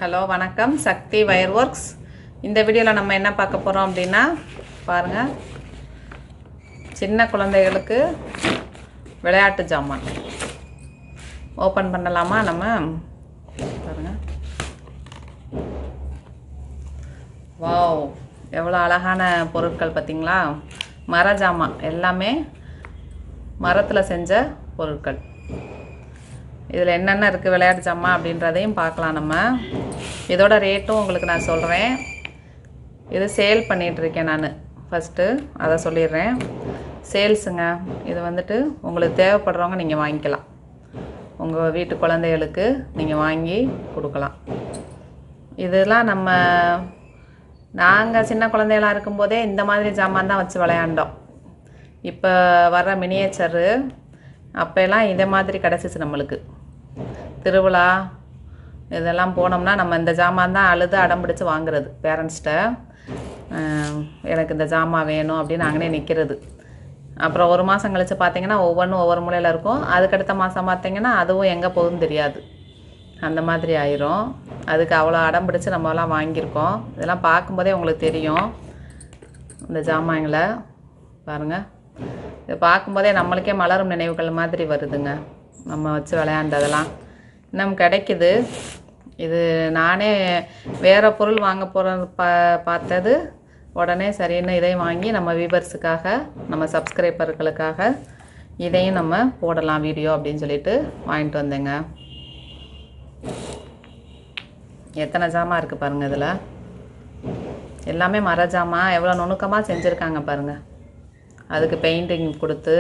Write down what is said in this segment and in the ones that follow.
hello வணக்கம் சக்தி wire works இந்த வீடியோவில் நம்ம என்ன பார்க்க போகிறோம் அப்படின்னா பாருங்கள் சின்ன குழந்தைகளுக்கு விளையாட்டு ஜாமான் ஓப்பன் பண்ணலாமா நம்ம பாருங்கள் வாவ் எவ்வளோ அழகான பொருட்கள் பார்த்தீங்களா மர ஜாமான் எல்லாமே மரத்தில் செஞ்ச பொருட்கள் இதில் என்னென்ன இருக்குது விளையாட்டு ஜாமான் அப்படின்றதையும் பார்க்கலாம் நம்ம இதோட ரேட்டும் உங்களுக்கு நான் சொல்கிறேன் இது சேல் பண்ணிகிட்ருக்கேன் நான் ஃபஸ்ட்டு அதை சொல்லிடுறேன் சேல்ஸுங்க இது வந்துட்டு உங்களுக்கு தேவைப்படுறவங்க நீங்கள் வாங்கிக்கலாம் உங்கள் வீட்டு குழந்தைகளுக்கு நீங்கள் வாங்கி கொடுக்கலாம் இதெல்லாம் நம்ம நாங்கள் சின்ன குழந்தைகளாக இருக்கும்போதே இந்த மாதிரி ஜாமான் தான் வச்சு விளையாண்டோம் இப்போ வர்ற மினியேச்சரு அப்போல்லாம் இதே மாதிரி கிடச்சிச்சு நம்மளுக்கு திருவிழா இதெல்லாம் போனோம்னா நம்ம இந்த ஜாமான் தான் அழுது அடம் பிடிச்சு வாங்குறது பேரண்ட்ஸ்கிட்ட எனக்கு இந்த ஜாமான் வேணும் அப்படின்னு அங்கனே நிற்கிறது அப்புறம் ஒரு மாதம் கழித்து பார்த்தீங்கன்னா ஒவ்வொன்றும் ஒவ்வொரு மூலையில் இருக்கும் அதுக்கடுத்த மாதம் பார்த்தீங்கன்னா அதுவும் எங்கே போகுதுன்னு தெரியாது அந்த மாதிரி ஆயிரும் அதுக்கு அவ்வளோ அடம் பிடிச்சு நம்மலாம் வாங்கியிருக்கோம் இதெல்லாம் பார்க்கும்போதே உங்களுக்கு தெரியும் இந்த ஜாமான்களை பாருங்கள் இது பார்க்கும்போதே நம்மளுக்கே மலரும் நினைவுகள் மாதிரி வருதுங்க நம்ம வச்சு விளையாண்டதெல்லாம் இன்னும் கிடைக்குது இது நானே வேறு பொருள் வாங்க போகிற பா பார்த்தது உடனே சரின்னு இதையும் வாங்கி நம்ம வியூவர்ஸுக்காக நம்ம சப்ஸ்கிரைபர்களுக்காக இதையும் நம்ம போடலாம் வீடியோ அப்படின்னு சொல்லிட்டு வாங்கிட்டு வந்தேங்க எத்தனை ஜாமான் இருக்குது பாருங்கள் இதில் எல்லாமே மர ஜாமான் எவ்வளோ நுணுக்கமாக செஞ்சுருக்காங்க பாருங்கள் அதுக்கு பெயிண்டிங் கொடுத்து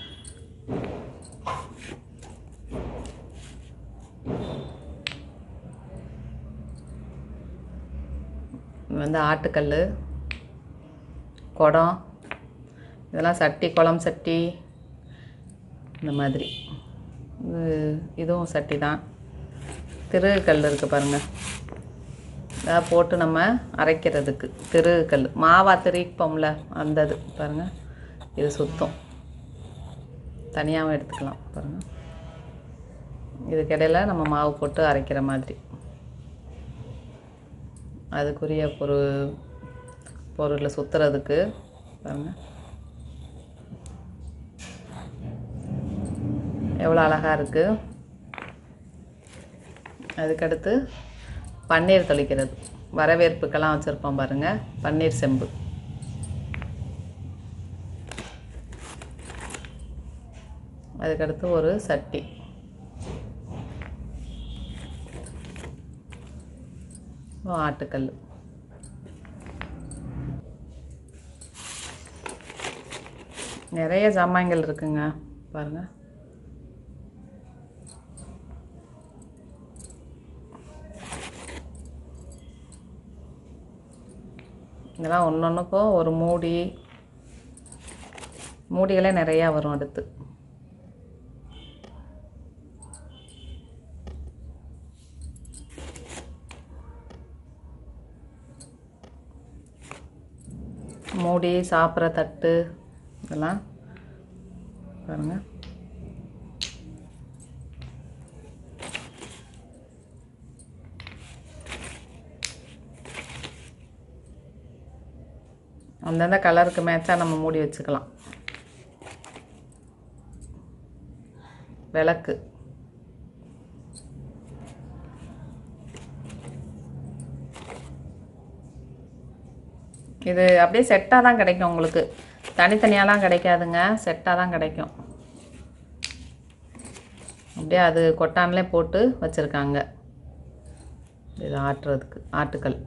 இது வந்து ஆட்டுக்கல் குடம் இதெல்லாம் சட்டி குளம் சட்டி இந்த மாதிரி இது இதுவும் சட்டி தான் திருகல் இருக்குது பாருங்கள் இதாக போட்டு நம்ம அரைக்கிறதுக்கு திருகல் மாவா திரிப்போம்ல அந்த இது பாருங்கள் இது சுத்தம் தனியாகவும் எடுத்துக்கலாம் பாருங்கள் இதுக்கிடையில் நம்ம மாவு போட்டு அரைக்கிற மாதிரி அதுக்குரிய பொரு பொருளை சுற்றுறதுக்கு பாருங்கள் எவ்வளோ அழகாக இருக்குது அதுக்கடுத்து பன்னீர் தெளிக்கிறது வரவேற்புக்கெல்லாம் வச்சுருப்போம் பாருங்கள் பன்னீர் செம்பு அதுக்கடுத்து ஒரு சட்டி ஆட்டுக்கல் நிறைய ஜாமான்கள் இருக்குங்க பாருங்க இதெல்லாம் ஒன்று ஒன்றுக்கும் ஒரு மூடி மூடிகளே நிறையா வரும் அடுத்து மூடி சாப்பிட்ற தட்டு இதெல்லாம் பாருங்கள் அந்தந்த கலருக்கு மேட்சாக நம்ம மூடி வச்சுக்கலாம் விளக்கு இது அப்படியே செட்டாக தான் கிடைக்கும் உங்களுக்கு தனித்தனியாலாம் கிடைக்காதுங்க செட்டாக தான் கிடைக்கும் அப்படியே அது கொட்டான்லே போட்டு வச்சுருக்காங்க இது ஆட்டுறதுக்கு ஆட்டுக்கல்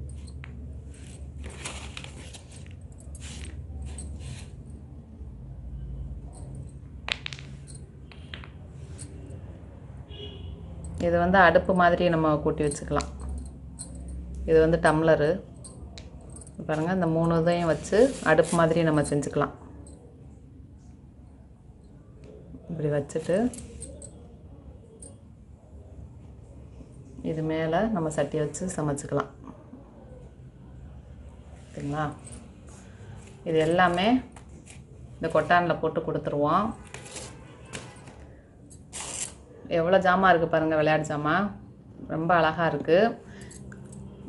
இது வந்து அடுப்பு மாதிரி நம்ம கூட்டி வச்சுக்கலாம் இது வந்து டம்ளரு பாருங்கள் இந்த மூணு இதையும் வச்சு அடுப்பு மாதிரி நம்ம செஞ்சுக்கலாம் இப்படி வச்சுட்டு இது மேலே நம்ம சட்டி வச்சு சமைச்சிக்கலாம் சரிங்களா இது எல்லாமே இந்த கொட்டானில் போட்டு கொடுத்துருவோம் எவ்வளோ ஜாமான் இருக்குது பாருங்கள் விளையாட்டு ஜாமான் ரொம்ப அழகாக இருக்குது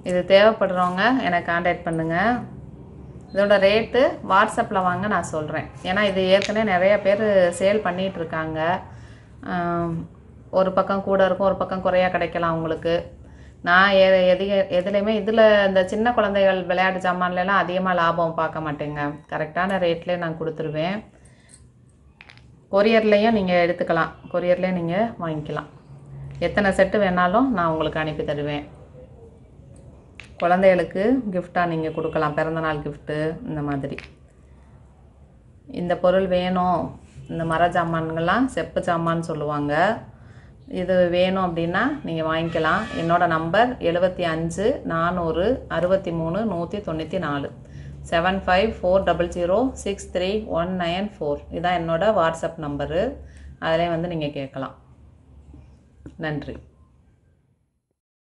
இது தேவைப்படுறவங்க எனக்கு காண்டாக்ட் பண்ணுங்கள் இதோட ரேட்டு வாட்ஸ்அப்பில் வாங்க நான் சொல்கிறேன் ஏன்னா இது ஏற்கனவே நிறைய பேர் சேல் பண்ணிகிட்டு இருக்காங்க ஆம், ஒரு பக்கம் கூட இருக்கும் ஒரு பக்கம் குறையா கிடைக்கலாம் உங்களுக்கு நான் எ எது எதுலேயுமே இதில் இந்த சின்ன குழந்தைகள் விளையாட்டு சாமான்லலாம் அதிகமாக லாபம் பார்க்க மாட்டேங்க கரெக்டான ரேட்லேயே நான் கொடுத்துருவேன் கொரியர்லேயும் நீங்கள் எடுத்துக்கலாம் கொரியர்லேயும் நீங்கள் வாங்கிக்கலாம் எத்தனை செட்டு வேணாலும் நான் உங்களுக்கு அனுப்பி தருவேன் குழந்தைகளுக்கு கிஃப்டாக நீங்கள் கொடுக்கலாம் பிறந்தநாள் கிஃப்ட்டு இந்த மாதிரி இந்த பொருள் வேணும் இந்த மர ஜாமான்கள்லாம் செப்பு ஜாமான்னு சொல்லுவாங்க இது வேணும் அப்படின்னா நீங்கள் வாங்கிக்கலாம் என்னோட நம்பர் எழுபத்தி அஞ்சு நானூறு அறுபத்தி மூணு நூற்றி தொண்ணூற்றி நாலு seven five four double zero six three one nine four இதான் என்னோட வாட்ஸ்அப் நம்பரு அதிலே வந்து நீங்கள் கேட்கலாம் நன்றி